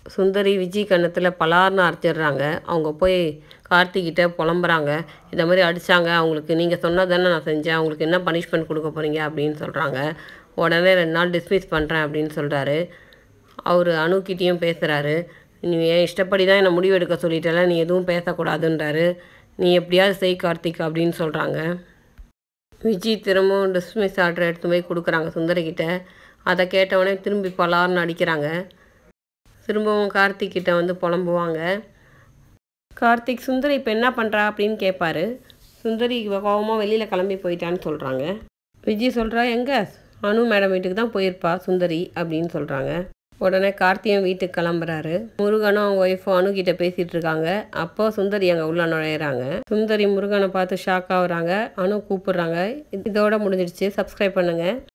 சுந்தரி விஜய் கன்னத்தில் பலார்னு அரைச்சிடுறாங்க அவங்க போய் கார்த்திக்கிட்ட புலம்புறாங்க இந்த மாதிரி அடித்தாங்க அவங்களுக்கு நீங்கள் சொன்னது தானே நான் செஞ்சேன் அவங்களுக்கு என்ன பனிஷ்மெண்ட் கொடுக்க போகிறீங்க அப்படின்னு சொல்கிறாங்க உடனே ரெண்டு நாள் டிஸ்மிஸ் பண்ணுறேன் அப்படின்னு சொல்கிறாரு அவர் அணுக்கிட்டேயும் பேசுகிறாரு நீ என் இஷ்டப்படி தான் என்னை முடிவு எடுக்க சொல்லிட்டல நீ எதுவும் பேசக்கூடாதுன்றாரு நீ எப்படியாவது செய் கார்த்திக் அப்படின்னு சொல்கிறாங்க விஜய் திரும்பவும் டிஸ்மிஸ் ஆர்டர் எடுத்து போய் கொடுக்குறாங்க சுந்தரிக்கிட்ட அதை கேட்டவுடனே திரும்பி பலார்னு அடிக்கிறாங்க திரும்பவும் கார்த்திக் கிட்ட வந்து புலம்புவாங்க கார்த்திக் சுந்தரி இப்போ என்ன பண்ணுறா அப்படின்னு கேட்பாரு சுந்தரி கோவமாக வெளியில் கிளம்பி போயிட்டான்னு சொல்கிறாங்க விஜய் சொல்கிறா எங்கே அனு மேடம் வீட்டுக்கு தான் போயிருப்பா சுந்தரி அப்படின்னு சொல்கிறாங்க உடனே கார்த்தியும் வீட்டுக்கு கிளம்புறாரு முருகனும் அவங்க ஒய்ஃபும் அனு கிட்ட பேசிகிட்டு இருக்காங்க அப்போ சுந்தரி அங்கே உள்ள நுழையிறாங்க சுந்தரி முருகனை பார்த்து ஷாக் ஆகுறாங்க அனு கூப்பிடுறாங்க இதோட முடிஞ்சிடுச்சு சப்ஸ்கிரைப் பண்ணுங்கள்